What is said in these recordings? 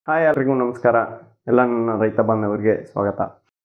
hi ಎಲ್ರಿಗೂ ನಮಸ್ಕಾರ ಎಲ್ಲ ನನ್ನ ರೈತ ಬಾಂಧವರಿಗೆ ಸ್ವಾಗತ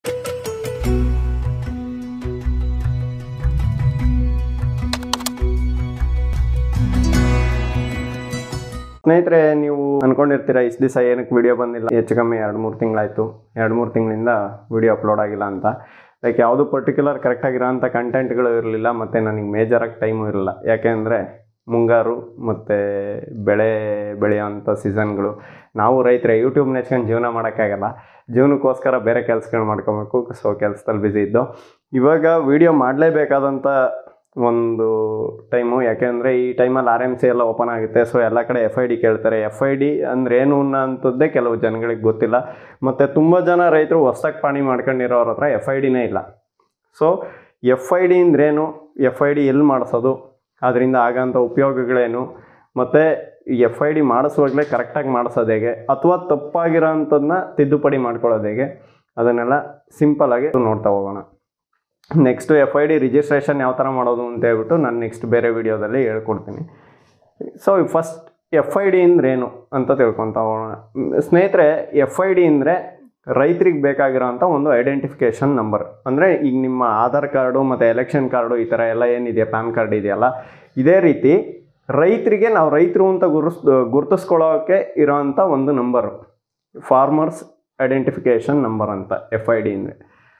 ಸ್ನೇಹಿತರೆ ನೀವು ಅನ್ಕೊಂಡಿರ್ತೀರಾ ಇಷ್ಟು ದಿವಸ ಏನಕ್ಕೆ ವಿಡಿಯೋ ಬಂದಿಲ್ಲ ಹೆಚ್ಚು ಕಮ್ಮಿ ಎರಡು ಮೂರು ತಿಂಗಳಾಯಿತು ಎರಡು ಮೂರು ತಿಂಗಳಿಂದ ವಿಡಿಯೋ ಅಪ್ಲೋಡ್ ಆಗಿಲ್ಲ ಅಂತ ಲೈಕ್ ಯಾವುದು ಪರ್ಟಿಕ್ಯುಲರ್ ಕರೆಕ್ಟಾಗಿರೋಂಥ ಕಂಟೆಂಟ್ಗಳು ಇರಲಿಲ್ಲ ಮತ್ತು ನನಗೆ ಮೇಜರಾಗಿ ಟೈಮು ಇರಲಿಲ್ಲ ಯಾಕೆಂದರೆ ಮುಂಗಾರು ಮತ್ತು ಬೆಳೆ ಬೆಳೆಯೋವಂಥ ಸೀಸನ್ಗಳು ನಾವು ರೈತರೆ ಯೂಟ್ಯೂಬ್ ನೆಚ್ಕೊಂಡು ಜೀವನ ಮಾಡೋಕ್ಕಾಗಲ್ಲ ಜೀವನಕ್ಕೋಸ್ಕರ ಬೇರೆ ಕೆಲಸಗಳು ಮಾಡ್ಕೊಬೇಕು ಸೊ ಕೆಲಸದಲ್ಲಿ ಬ್ಯುಸಿ ಇದ್ದು ಇವಾಗ ವಿಡಿಯೋ ಮಾಡಲೇಬೇಕಾದಂಥ ಒಂದು ಟೈಮು ಯಾಕೆಂದರೆ ಈ ಟೈಮಲ್ಲಿ ಆರ್ ಎಮ್ ಸಿ ಎಲ್ಲ ಓಪನ್ ಆಗುತ್ತೆ ಸೊ ಎಲ್ಲ ಕಡೆ ಎಫ್ ಐ ಡಿ ಕೇಳ್ತಾರೆ ಎಫ್ ಐ ಡಿ ಅಂದ್ರೆ ಏನು ಅನ್ನೋಂಥದ್ದೇ ಕೆಲವು ಜನಗಳಿಗೆ ಗೊತ್ತಿಲ್ಲ ಮತ್ತು ತುಂಬ ಜನ ರೈತರು ಹೊಸ್ದಾಗಿ ಪಾಣಿ ಮಾಡ್ಕೊಂಡಿರೋರ ಹತ್ರ ಎಫ್ ಐ ಡಿನೇ ಇಲ್ಲ ಸೊ ಎಫ್ ಐ ಡಿ ಅಂದ್ರೇನು ಎಫ್ ಐ ಡಿ ಎಲ್ಲಿ ಮಾಡಿಸೋದು ಅದರಿಂದ ಆಗೋಂಥ ಉಪಯೋಗಗಳೇನು ಮತ್ತು ಎಫ್ ಐ ಡಿ ಮಾಡಿಸುವಾಗಲೇ ಕರೆಕ್ಟಾಗಿ ಮಾಡಿಸೋದು ಹೇಗೆ ಅಥವಾ ತಪ್ಪಾಗಿರೋ ಅಂಥದ್ದನ್ನ ತಿದ್ದುಪಡಿ ಮಾಡ್ಕೊಳ್ಳೋದು ಹೇಗೆ ಅದನ್ನೆಲ್ಲ ಸಿಂಪಲಾಗಿ ನೋಡ್ತಾ ಹೋಗೋಣ next F I D registration ಯಾವ ಥರ ಮಾಡೋದು ಅಂತ ಹೇಳ್ಬಿಟ್ಟು ನಾನು ನೆಕ್ಸ್ಟ್ ಬೇರೆ ವಿಡಿಯೋದಲ್ಲಿ ಹೇಳ್ಕೊಡ್ತೀನಿ so first F I D ಅಂದ್ರೇನು ಅಂತ ತಿಳ್ಕೊತಾ ಹೋಗೋಣ ಸ್ನೇಹಿತರೆ ಎಫ್ ಐ ಡಿ ಅಂದರೆ ರೈತರಿಗೆ ಬೇಕಾಗಿರೋಂಥ ಒಂದು ಐಡೆಂಟಿಫಿಕೇಷನ್ ನಂಬರ್ ಅಂದರೆ ಈಗ ನಿಮ್ಮ ಆಧಾರ್ ಕಾರ್ಡು ಮತ್ತು ಎಲೆಕ್ಷನ್ ಕಾರ್ಡು ಈ ಥರ ಎಲ್ಲ ಏನಿದೆ ಪ್ಯಾನ್ ಕಾರ್ಡ್ ಇದೆಯಲ್ಲ ಇದೇ ರೀತಿ ರೈತರಿಗೆ ನಾವು ರೈತರು ಅಂತ ಗುರುಸ್ ಗುರುತಿಸ್ಕೊಳ್ಳೋಕ್ಕೆ ಇರೋವಂಥ ಒಂದು ನಂಬರು ಫಾರ್ಮರ್ಸ್ ಐಡೆಂಟಿಫಿಕೇಷನ್ ನಂಬರ್ ಅಂತ ಎಫ್ ಐ ಡಿ ಅಂದರೆ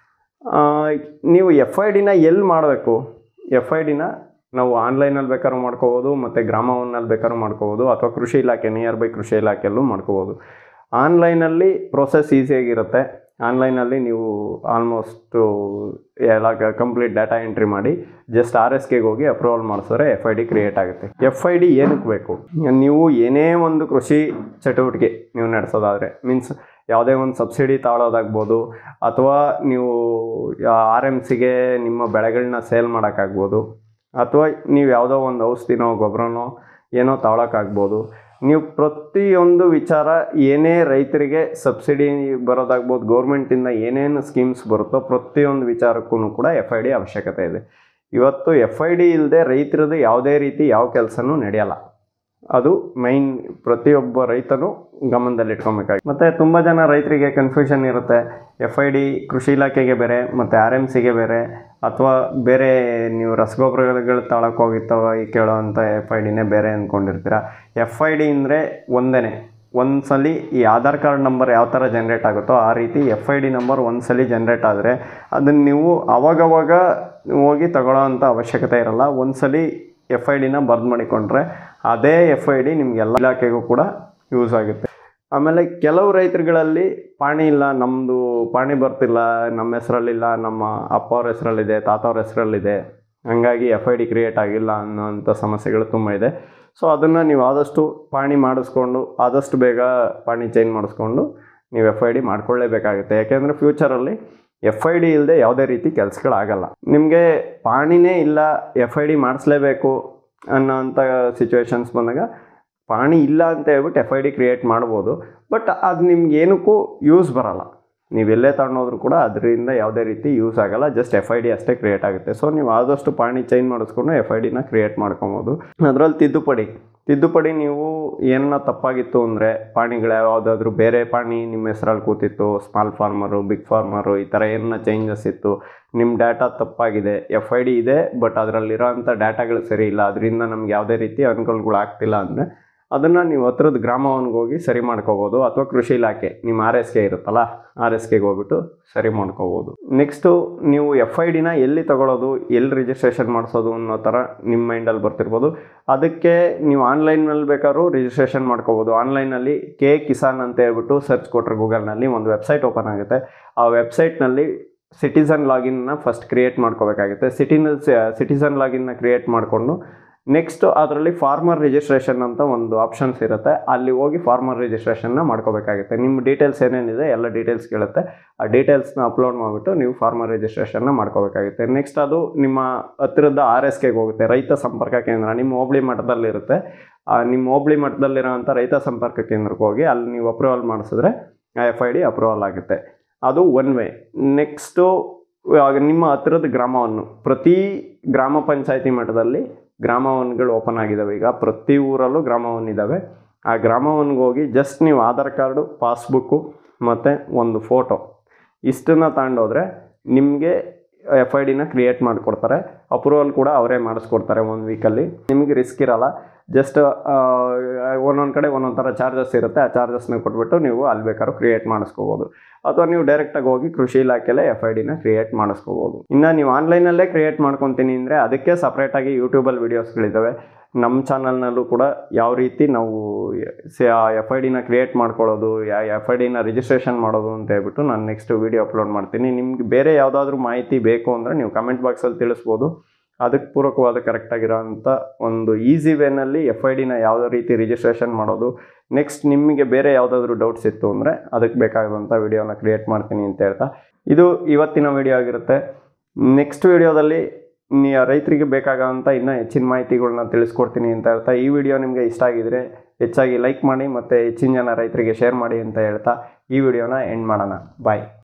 ನೀವು ಎಫ್ ಐ ಡಿನ ಎಲ್ಲಿ ಮಾಡಬೇಕು ಎಫ್ ಐ ಡಿನ ನಾವು ಆನ್ಲೈನಲ್ಲಿ ಬೇಕಾದ್ರೂ ಮಾಡ್ಕೋಬೋದು ಮತ್ತು ಗ್ರಾಮವನ್ನಲ್ಲಿ ಬೇಕಾದ್ರೂ ಮಾಡ್ಕೋಬೋದು ಅಥವಾ ಕೃಷಿ ಇಲಾಖೆ ನಿಯರ್ ಬೈ ಕೃಷಿ ಇಲಾಖೆಯಲ್ಲೂ ಮಾಡ್ಕೋಬೋದು ಆನ್ಲೈನಲ್ಲಿ ಪ್ರೊಸೆಸ್ ಈಸಿಯಾಗಿರುತ್ತೆ ಆನ್ಲೈನಲ್ಲಿ ನೀವು ಆಲ್ಮೋಸ್ಟು ಎಲ್ಲ ಕಂಪ್ಲೀಟ್ ಡಾಟಾ ಎಂಟ್ರಿ ಮಾಡಿ ಜಸ್ಟ್ ಆರ್ ಎಸ್ ಕೆಗೆ ಹೋಗಿ ಅಪ್ರೂವಲ್ ಮಾಡಿಸಿದ್ರೆ ಎಫ್ ಐ ಡಿ ಕ್ರಿಯೇಟ್ ಆಗುತ್ತೆ ಎಫ್ ಐ ಡಿ ಏನಕ್ಕೆ ಬೇಕು ನೀವು ಏನೇ ಒಂದು ಕೃಷಿ ಚಟುವಟಿಕೆ ನೀವು ನಡೆಸೋದಾದರೆ ಮೀನ್ಸ್ ಯಾವುದೇ ಒಂದು ಸಬ್ಸಿಡಿ ತಾಳೋದಾಗ್ಬೋದು ಅಥವಾ ನೀವು ಆರ್ ಎಮ್ ಸಿಗೆ ನಿಮ್ಮ ಬೆಳೆಗಳನ್ನ ಸೇಲ್ ಮಾಡೋಕ್ಕಾಗ್ಬೋದು ಅಥವಾ ನೀವು ಯಾವುದೋ ಒಂದು ಔಷಧಿನೋ ಗೊಬ್ಬರನೋ ಏನೋ ತಾಳೋಕ್ಕಾಗ್ಬೋದು ನೀವು ಪ್ರತಿಯೊಂದು ವಿಚಾರ ಏನೇ ರೈತರಿಗೆ ಸಬ್ಸಿಡಿ ಬರೋದಾಗ್ಬೋದು ಗೌರ್ಮೆಂಟಿಂದ ಏನೇನು ಸ್ಕೀಮ್ಸ್ ಬರುತ್ತೋ ಪ್ರತಿಯೊಂದು ವಿಚಾರಕ್ಕೂ ಕೂಡ ಎಫ್ ಐ ಡಿ ಅವಶ್ಯಕತೆ ಇದೆ ಇವತ್ತು ಎಫ್ ಐ ಡಿ ಇಲ್ಲದೆ ರೈತರದ್ದು ಯಾವುದೇ ರೀತಿ ಯಾವ ಕೆಲಸನೂ ನಡೆಯಲ್ಲ ಅದು ಮೈನ್ ಪ್ರತಿಯೊಬ್ಬ ರೈತನು ಗಮನದಲ್ಲಿ ಇಟ್ಕೊಬೇಕಾಗಿ ಮತ್ತು ತುಂಬ ಜನ ರೈತರಿಗೆ ಕನ್ಫ್ಯೂಷನ್ ಇರುತ್ತೆ ಎಫ್ ಐ ಡಿ ಕೃಷಿ ಇಲಾಖೆಗೆ ಬೇರೆ ಮತ್ತು ಆರ್ ಎಮ್ ಸಿಗೆ ಬೇರೆ ಅಥವಾ ಬೇರೆ ನೀವು ರಸಗೊಬ್ಬರಗಳು ತಾಳಕ್ಕೆ ಹೋಗಿತ್ತವ ಈ ಕೇಳೋವಂಥ ಎಫ್ ಐ ಡಿನೇ ಬೇರೆ ಅಂದ್ಕೊಂಡಿರ್ತೀರ ಎಫ್ ಐ ಡಿ ಅಂದರೆ ಒಂದೇ ಒಂದ್ಸಲಿ ಈ ಆಧಾರ್ ಕಾರ್ಡ್ ನಂಬರ್ ಯಾವ ಥರ ಜನ್ರೇಟ್ ಆಗುತ್ತೋ ಆ ರೀತಿ ಎಫ್ ಐ ಡಿ ನಂಬರ್ ಒಂದ್ಸಲಿ ಜನ್ರೇಟ್ ಆದರೆ ಅದನ್ನು ನೀವು ಅವಾಗವಾಗ ಹೋಗಿ ತಗೊಳ್ಳೋ ಅಂಥ ಅವಶ್ಯಕತೆ ಇರಲ್ಲ ಒಂದ್ಸಲಿ ಎಫ್ ಐ ಡಿನ ಬರ್ದು ಮಾಡಿಕೊಂಡ್ರೆ ಅದೇ ಎಫ್ ಐ ಡಿ ನಿಮಗೆಲ್ಲ ಇಲಾಖೆಗೂ ಕೂಡ ಯೂಸ್ ಆಗುತ್ತೆ ಆಮೇಲೆ ಕೆಲವು ರೈತರುಗಳಲ್ಲಿ ಪಾಣಿ ಇಲ್ಲ ನಮ್ಮದು ಪಾಣಿ ಬರ್ತಿಲ್ಲ ನಮ್ಮ ಹೆಸರಲ್ಲಿಲ್ಲ ನಮ್ಮ ಅಪ್ಪ ಅವ್ರ ಹೆಸರಲ್ಲಿದೆ ತಾತ ಅವ್ರ ಹೆಸರಲ್ಲಿದೆ ಹಂಗಾಗಿ ಎಫ್ ಐ ಡಿ ಕ್ರಿಯೇಟ್ ಆಗಿಲ್ಲ ಅನ್ನೋಂಥ ಸಮಸ್ಯೆಗಳು ತುಂಬ ಇದೆ ಸೊ ಅದನ್ನು ನೀವು ಆದಷ್ಟು ಪಾಣಿ ಮಾಡಿಸ್ಕೊಂಡು ಆದಷ್ಟು ಬೇಗ ಪಾಣಿ ಚೇಂಜ್ ಮಾಡಿಸ್ಕೊಂಡು ನೀವು ಎಫ್ ಐ ಡಿ ಮಾಡ್ಕೊಳ್ಳೇಬೇಕಾಗುತ್ತೆ ಯಾಕೆಂದರೆ ಫ್ಯೂಚರಲ್ಲಿ ಎಫ್ ಐ ಡಿ ಇಲ್ಲದೆ ಯಾವುದೇ ರೀತಿ ಕೆಲಸಗಳಾಗಲ್ಲ ನಿಮಗೆ ಪಾಣಿನೇ ಇಲ್ಲ ಎಫ್ ಐ ಡಿ ಮಾಡಿಸ್ಲೇಬೇಕು ಅನ್ನೋಂಥ ಸಿಚುವೇಶನ್ಸ್ ಬಂದಾಗ ಪಾಣಿ ಇಲ್ಲ ಅಂತ ಹೇಳ್ಬಿಟ್ಟು ಎಫ್ ಐ ಡಿ ಕ್ರಿಯೇಟ್ ಮಾಡ್ಬೋದು ಬಟ್ ಅದು ನಿಮ್ಗೆ ಏನಕ್ಕೂ ಯೂಸ್ ಬರಲ್ಲ ನೀವು ಎಲ್ಲೇ ತಗೊಂಡೋದ್ರೂ ಕೂಡ ಅದರಿಂದ ಯಾವುದೇ ರೀತಿ ಯೂಸ್ ಆಗಲ್ಲ ಜಸ್ಟ್ ಎಫ್ ಐ ಡಿ ಅಷ್ಟೇ ಕ್ರಿಯೇಟ್ ಆಗುತ್ತೆ ಸೊ ನೀವು ಆದಷ್ಟು ಪಾಣಿ ಚೇಂಜ್ ಮಾಡಿಸ್ಕೊಂಡು ಎಫ್ ಐ ಡಿನ ಕ್ರಿಯೇಟ್ ಮಾಡ್ಕೊಬೋದು ಅದರಲ್ಲಿ ತಿದ್ದುಪಡಿ ತಿದ್ದುಪಡಿ ನೀವು ಏನನ್ನ ತಪ್ಪಾಗಿತ್ತು ಅಂದರೆ ಪಾಣಿಗಳು ಯಾವುದಾದ್ರೂ ಬೇರೆ ಪಾಣಿ ನಿಮ್ಮ ಹೆಸರಲ್ಲಿ ಕೂತಿತ್ತು ಸ್ಮಾಲ್ ಫಾರ್ಮರು ಬಿಗ್ ಫಾರ್ಮರು ಈ ಥರ ಏನನ್ನ ಚೇಂಜಸ್ ಇತ್ತು ನಿಮ್ಮ ಡಾಟಾ ತಪ್ಪಾಗಿದೆ ಎಫ್ ಐ ಡಿ ಇದೆ ಬಟ್ ಅದರಲ್ಲಿರೋ ಅಂಥ ಡಾಟಾಗಳು ಸರಿ ಇಲ್ಲ ಅದರಿಂದ ನಮ್ಗೆ ಯಾವುದೇ ರೀತಿ ಅನುಕೂಲಗಳು ಆಗ್ತಿಲ್ಲ ಅಂದರೆ ಅದನ್ನು ನೀವು ಹತ್ರದ ಗ್ರಾಮವನ್ಗೆ ಹೋಗಿ ಸರಿ ಮಾಡ್ಕೋಬೋದು ಅಥವಾ ಕೃಷಿ ಇಲಾಖೆ ನಿಮ್ಮ ಆರ್ ಎಸ್ ಕೆ ಇರುತ್ತಲ್ಲ ಆರ್ ಎಸ್ ಕೆಗೆ ಹೋಗ್ಬಿಟ್ಟು ಸರಿ ಮಾಡ್ಕೋಬೋದು ನೆಕ್ಸ್ಟು ನೀವು ಎಫ್ ಐ ಡಿನ ಎಲ್ಲಿ ತಗೊಳ್ಳೋದು ಎಲ್ಲಿ ರಿಜಿಸ್ಟ್ರೇಷನ್ ಮಾಡಿಸೋದು ಅನ್ನೋ ಥರ ನಿಮ್ಮ ಮೈಂಡಲ್ಲಿ ಬರ್ತಿರ್ಬೋದು ಅದಕ್ಕೆ ನೀವು ಆನ್ಲೈನಲ್ಲಿ ಬೇಕಾದ್ರೂ ರಿಜಿಸ್ಟ್ರೇಷನ್ ಮಾಡ್ಕೋಬೋದು ಆನ್ಲೈನಲ್ಲಿ ಕೆ ಕಿಸಾನ್ ಅಂತ ಹೇಳ್ಬಿಟ್ಟು ಸರ್ಚ್ ಕೊಟ್ಟರೆ ಗೂಗಲ್ನಲ್ಲಿ ಒಂದು ವೆಬ್ಸೈಟ್ ಓಪನ್ ಆಗುತ್ತೆ ಆ ವೆಬ್ಸೈಟ್ನಲ್ಲಿ ಸಿಟಿಸನ್ ಲಾಗಿನ್ನ ಫಸ್ಟ್ ಕ್ರಿಯೇಟ್ ಮಾಡ್ಕೋಬೇಕಾಗುತ್ತೆ ಸಿಟಿನ ಸಿಟಿಸನ್ ಲಾಗಿನ್ನ ಕ್ರಿಯೇಟ್ ಮಾಡಿಕೊಂಡು ನೆಕ್ಸ್ಟ್ ಅದರಲ್ಲಿ ಫಾರ್ಮರ್ ರಿಜಿಸ್ಟ್ರೇಷನ್ ಅಂತ ಒಂದು ಆಪ್ಷನ್ಸ್ ಇರುತ್ತೆ ಅಲ್ಲಿ ಹೋಗಿ ಫಾರ್ಮರ್ ರಿಜಿಸ್ಟ್ರೇಷನ್ನ ಮಾಡ್ಕೋಬೇಕಾಗುತ್ತೆ ನಿಮ್ಮ ಡೀಟೇಲ್ಸ್ ಏನೇನಿದೆ ಎಲ್ಲ ಡೀಟೇಲ್ಸ್ ಕೇಳುತ್ತೆ ಆ ಡೀಟೇಲ್ಸ್ನ ಅಪ್ಲೋಡ್ ಮಾಡಿಬಿಟ್ಟು ನೀವು ಫಾರ್ಮರ್ ರಿಜಿಸ್ಟ್ರೇಷನ್ನ ಮಾಡ್ಕೋಬೇಕಾಗುತ್ತೆ ನೆಕ್ಸ್ಟ್ ಅದು ನಿಮ್ಮ ಹತ್ತಿರದ ಆರ್ ಎಸ್ ಕೆಗೆ ಹೋಗುತ್ತೆ ರೈತ ಸಂಪರ್ಕ ಕೇಂದ್ರ ನಿಮ್ಮ ಹೋಬಳಿ ಮಟ್ಟದಲ್ಲಿರುತ್ತೆ ಆ ನಿಮ್ಮ ಹೋಬಳಿ ಮಟ್ಟದಲ್ಲಿರೋಂಥ ರೈತ ಸಂಪರ್ಕ ಕೇಂದ್ರಕ್ಕೆ ಹೋಗಿ ಅಲ್ಲಿ ನೀವು ಅಪ್ರೂವಲ್ ಮಾಡಿಸಿದ್ರೆ ಆ ಎಫ್ ಐ ಡಿ ಅಪ್ರೂವಲ್ ಆಗುತ್ತೆ ಅದು ಒನ್ ವೇ ನೆಕ್ಸ್ಟು ನಿಮ್ಮ ಹತ್ತಿರದ ಗ್ರಾಮವನ್ನು ಪ್ರತಿ ಗ್ರಾಮ ಪಂಚಾಯತಿ ಮಟ್ಟದಲ್ಲಿ ಗ್ರಾಮವನ್ಗಳು ಓಪನ್ ಆಗಿದ್ದಾವೆ ಈಗ ಪ್ರತಿ ಊರಲ್ಲೂ ಗ್ರಾಮವನ್ ಇದ್ದಾವೆ ಆ ಗ್ರಾಮವನ್ಗೆ ಹೋಗಿ ಜಸ್ಟ್ ನೀವು ಆಧಾರ್ ಕಾರ್ಡು ಪಾಸ್ಬುಕ್ಕು ಮತ್ತು ಒಂದು ಫೋಟೋ ಇಷ್ಟನ್ನು ತಗೊಂಡೋದ್ರೆ ನಿಮಗೆ ಎಫ್ ಐ ಡಿನ ಕ್ರಿಯೇಟ್ ಮಾಡಿಕೊಡ್ತಾರೆ ಅಪ್ರೂವಲ್ ಕೂಡ ಅವರೇ ಮಾಡಿಸ್ಕೊಡ್ತಾರೆ ಒಂದು ವೀಕಲ್ಲಿ ನಿಮಗೆ ರಿಸ್ಕ್ ಇರಲ್ಲ ಜಸ್ಟ್ ಒಂದೊಂದು ಕಡೆ ಒಂದೊಂದು ಥರ ಚಾರ್ಜಸ್ ಇರುತ್ತೆ ಆ ಚಾರ್ಜಸ್ನ ಕೊಟ್ಬಿಟ್ಟು ನೀವು ಅಲ್ಲಿ ಬೇಕಾದ್ರೂ ಕ್ರಿಯೇಟ್ ಮಾಡಿಸ್ಕೋಬೋದು ಅಥವಾ ನೀವು ಡೈರೆಕ್ಟಾಗಿ ಹೋಗಿ ಕೃಷಿ ಇಲಾಖೆಲೆ ಎಫ್ ಐ ಡಿನ ಕ್ರಿಯೇಟ್ ಮಾಡಿಸ್ಕೋಬೋದು ಇನ್ನು ನೀವು ಆನ್ಲೈನಲ್ಲೇ ಕ್ರಿಯೇಟ್ ಮಾಡ್ಕೊತೀನಿ ಅಂದರೆ ಅದಕ್ಕೆ ಸಪ್ರೇಟಾಗಿ ಯೂಟ್ಯೂಬಲ್ಲಿ ವೀಡಿಯೋಸ್ಗಳಿದ್ದಾವೆ ನಮ್ಮ ಚಾನಲ್ನಲ್ಲೂ ಕೂಡ ಯಾವ ರೀತಿ ನಾವು ಎಫ್ ಐ ಡಿನ ಕ್ರಿಯೇಟ್ ಮಾಡ್ಕೊಳ್ಳೋದು ಎಫ್ ಐ ಡಿನ ರಿಜಿಸ್ಟ್ರೇಷನ್ ಮಾಡೋದು ಅಂತ ಹೇಳ್ಬಿಟ್ಟು ನಾನು ನೆಕ್ಸ್ಟ್ ವೀಡಿಯೋ ಅಪ್ಲೋಡ್ ಮಾಡ್ತೀನಿ ನಿಮ್ಗೆ ಬೇರೆ ಯಾವುದಾದ್ರೂ ಮಾಹಿತಿ ಬೇಕು ಅಂದರೆ ನೀವು ಕಮೆಂಟ್ ಬಾಕ್ಸಲ್ಲಿ ತಿಳಿಸ್ಬೋದು ಅದಕ್ಕೆ ಪೂರಕವಾದ ಕರೆಕ್ಟಾಗಿರೋಂಥ ಒಂದು ಈಸಿ ವೇನಲ್ಲಿ ಎಫ್ ಐ ಡಿನ ಯಾವುದೇ ರೀತಿ ರಿಜಿಸ್ಟ್ರೇಷನ್ ಮಾಡೋದು ನೆಕ್ಸ್ಟ್ ನಿಮಗೆ ಬೇರೆ ಯಾವುದಾದ್ರೂ ಡೌಟ್ಸ್ ಇತ್ತು ಅಂದರೆ ಅದಕ್ಕೆ ಬೇಕಾದಂಥ ವಿಡಿಯೋನ ಕ್ರಿಯೇಟ್ ಮಾಡ್ತೀನಿ ಅಂತ ಹೇಳ್ತಾ ಇದು ಇವತ್ತಿನ ವಿಡಿಯೋ ಆಗಿರುತ್ತೆ ನೆಕ್ಸ್ಟ್ ವಿಡಿಯೋದಲ್ಲಿ ನೀ ರೈತರಿಗೆ ಬೇಕಾಗೋಂಥ ಇನ್ನೂ ಹೆಚ್ಚಿನ ಮಾಹಿತಿಗಳನ್ನ ತಿಳಿಸ್ಕೊಡ್ತೀನಿ ಅಂತ ಹೇಳ್ತಾ ಈ ವಿಡಿಯೋ ನಿಮಗೆ ಇಷ್ಟ ಆಗಿದರೆ ಹೆಚ್ಚಾಗಿ ಲೈಕ್ ಮಾಡಿ ಮತ್ತು ಹೆಚ್ಚಿನ ಜನ ರೈತರಿಗೆ ಶೇರ್ ಮಾಡಿ ಅಂತ ಹೇಳ್ತಾ ಈ ವಿಡಿಯೋನ ಎಂಡ್ ಮಾಡೋಣ ಬಾಯ್